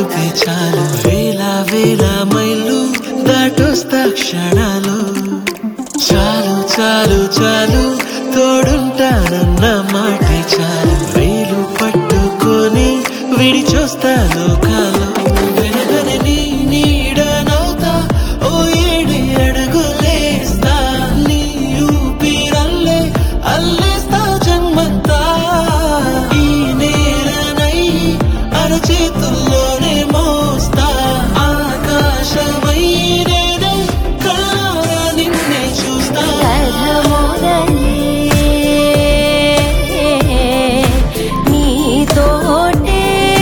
పిలుపే చాలు వేల వేల మైళ్ళు దాటొస్తా క్షణాలు చాలు చాలు చాలు తోడుంటానన్న మాటే చాలు వేలు పట్టుకొని విడిచొస్తాను కాలు వెనకని నీ నీడనవుతా ఓ ఏడి అడుగులేస్తా నీ ఊపిరల్లే అల్లేస్తా జన్మంతా ఈ నేలనై అరచేతుల్లోనే మోస్తా ఆకాశమై నేనే కళ్ళారా నిన్నే చూస్తా కథ మొదలే నీతోటే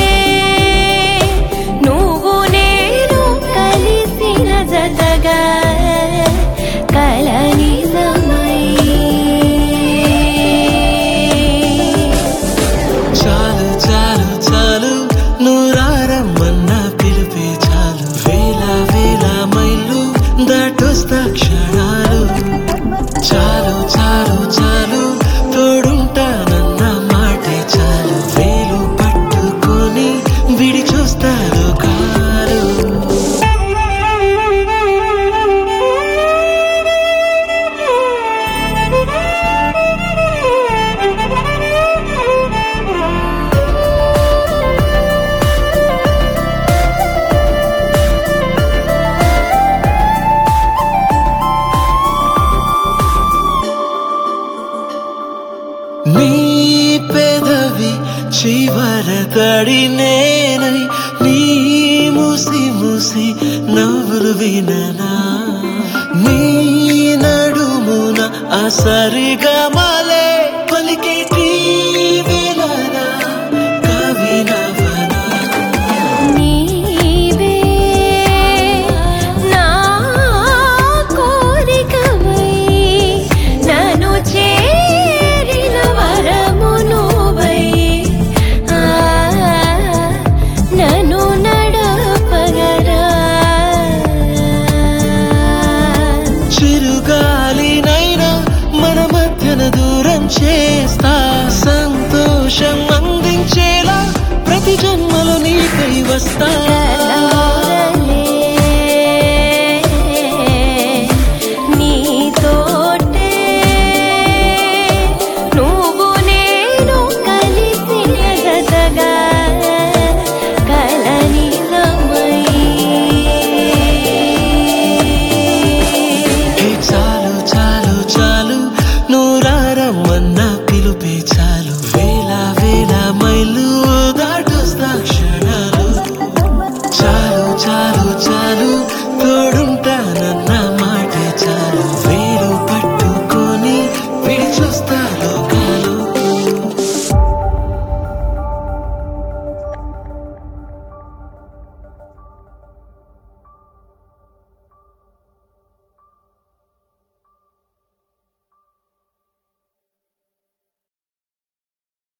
నువ్వు నేను కలిసిన జతగా కల నిజమై చాలు చాలు చాలు నూరారమ్మన్న పిలిపే చాలు వేల వేల మైళ్ళు దాటొస్తా క్షణాలు చాలు చాలు చాలు తోడుంటానన్న మాటే చాలు వేలు పట్టుకొని విడిచొస్తారు కాలు నీ పెదవి చివర తడి నేనై నీ ముసి ముసి నవ్వులు విననా నీ నడుమున అసరిగా